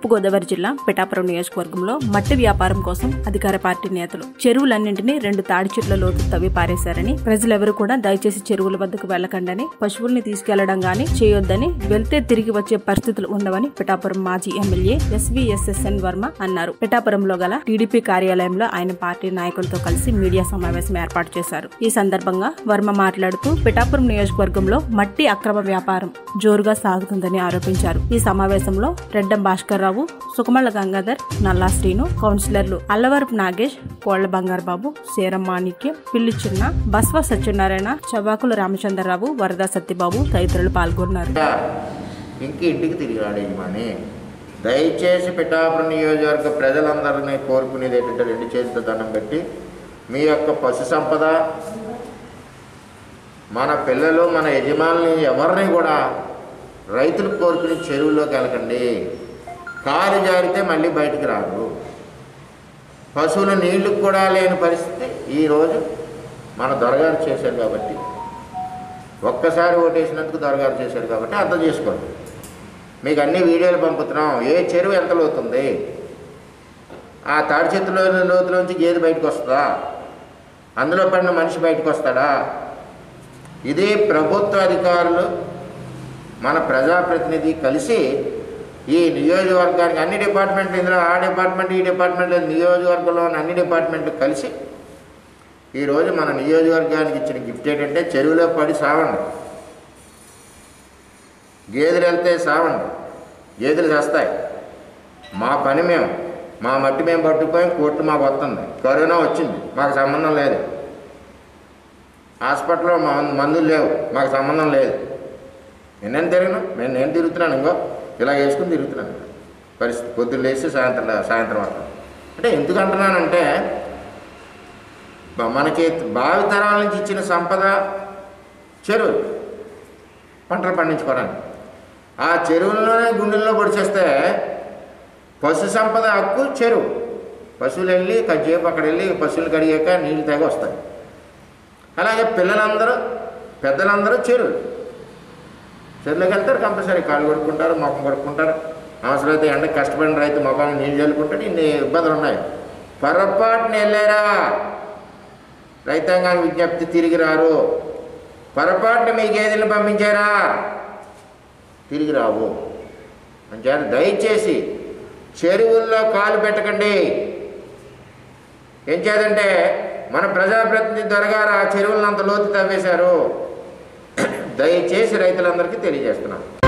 తూర్పుగోదావరి జిల్లా పిఠాపురం నియోజకవర్గంలో మట్టి వ్యాపారం కోసం అధికార పార్టీ నేతలు చెరువులన్నింటినీ రెండు తాడి చెట్ల లోతు తవ్వి పారేశారని ప్రజలెవరూ కూడా దయచేసి చెరువుల వద్దకు వెళ్లకండని పశువుల్ని తీసుకెళ్లడం గాని చేయొద్దని వెళ్తే తిరిగి వచ్చే పరిస్థితులు ఉండవని పిఠాపురం మాజీ ఎమ్మెల్యే ఎస్వీఎస్ఎస్ఎన్ వర్మ అన్నారు పిఠాపురంలో గల టీడీపీ కార్యాలయంలో ఆయన పార్టీ నాయకులతో కలిసి మీడియా సమావేశం ఏర్పాటు చేశారు ఈ సందర్భంగా వర్మ మాట్లాడుతూ పిఠాపురం నియోజకవర్గంలో మట్టి అక్రమ వ్యాపారం జోరుగా సాగుతుందని ఆరోపించారు ఈ సమావేశంలో రెడ్డం భాస్కర్ రావు సుకమల్ల గంగాధర్ నల్లా శ్రీను కౌన్సిలర్లు అల్లవరపు నాగేష్ కోళ్ల బంగారు బాబు సేరం మాణిక్యం పిల్లి చిన్న బస్వ సత్యనారాయణ చవాకుల రామచంద్రరావు వరద సత్యబాబు తదితరులు పాల్గొన్నారు ఇంక ఇంటికి తిరిగి రాడు యజమాని దయచేసి పిఠాపురం నియోజకవర్గ ప్రజలందరినీ కోరుకునేది ఏంటంటే రెండు చేతులతో దండం పెట్టి మీ యొక్క పశు సంపద మన పిల్లలు మన యజమానులు ఎవరిని కూడా రైతులు కోరుకుని చెరువుల్లోకి వెళ్ళకండి కాలు జారితే మళ్ళీ బయటికి రాదు పశువులు నీళ్లకు కూడా లేని పరిస్థితి ఈరోజు మన దొరగారు చేశారు కాబట్టి ఒక్కసారి ఓటేసినందుకు దొరగారు చేశారు కాబట్టి అర్థం చేసుకోండి మీకు అన్ని వీడియోలు పంపుతున్నాం ఏ చెరువు ఎంత లోతుంది ఆ తాడి చెట్టులో లోతులోంచి గేదె బయటకు వస్తుందా అందులో పడిన మనిషి బయటకు వస్తాడా ఇది ప్రభుత్వ అధికారులు మన ప్రజాప్రతినిధి కలిసి ఈ నియోజకవర్గానికి అన్ని డిపార్ట్మెంట్లు ఇందులో ఆ డిపార్ట్మెంట్ ఈ డిపార్ట్మెంట్ నియోజకవర్గంలో ఉన్న అన్ని డిపార్ట్మెంట్లు కలిసి ఈరోజు మన నియోజకవర్గానికి ఇచ్చిన గిఫ్ట్ ఏంటంటే చెరువులో పడి సావండి గేదెలు వెళ్తే సావండి గేదెలు చేస్తాయి మా పని మేము మా మట్టి మేము పట్టుకుపోయి కోర్టు మాకు వస్తుంది కరోనా వచ్చింది మాకు సంబంధం లేదు హాస్పిటల్లో మా మందులు లేవు మాకు సంబంధం లేదు నేనేం తిరిగినా నేను నేను తిరుగుతున్నాను ఇంకో ఇలా వేసుకుని తిరుగుతున్నాను పరిస్థితి పొద్దున్న లేచి సాయంత్రం సాయంత్రం వరకు అంటే ఎందుకు అంటున్నానంటే బ- మనకి భావి తరాల నుంచి ఇచ్చిన సంపద చెరువు పంటలు పండించుకోవడానికి ఆ చెరువుల్లోనే గుండెల్లో పొడిచేస్తే పశు సంపద హక్కు చెరువు పశువులు వెళ్ళి కజ్జేపు అక్కడ వెళ్ళి పశువులు కడిగాక నీళ్ళు తెగ వస్తాయి అలాగే పిల్లలందరూ పెద్దలందరూ చెరువులు చెరువులోకి వెళ్తారు కంపల్సరీ కాళ్ళు కొడుకుంటారు మొఖం కొడుకుంటారు అవసరమైతే ఎండకు కష్టపడిన రైతు మొఖాన్ని నీళ్ళు చల్లుకుంటాడు ఇన్ని ఇబ్బందులు ఉన్నాయి పొరపాటున వెళ్ళారా రైతాంగానికి విజ్ఞప్తి తిరిగి రారు పొరపాటున మీ గేదెలను పంపించారా తిరిగి రావు అంచేత దయచేసి చెరువుల్లో కాలు పెట్టకండి ఏం చేదంటే మన ప్రజాప్రతినిధి దొరగారు ఆ చెరువులను అంత లోతు తవ్వేశారు దయచేసి రైతులందరికీ తెలియజేస్తున్నాం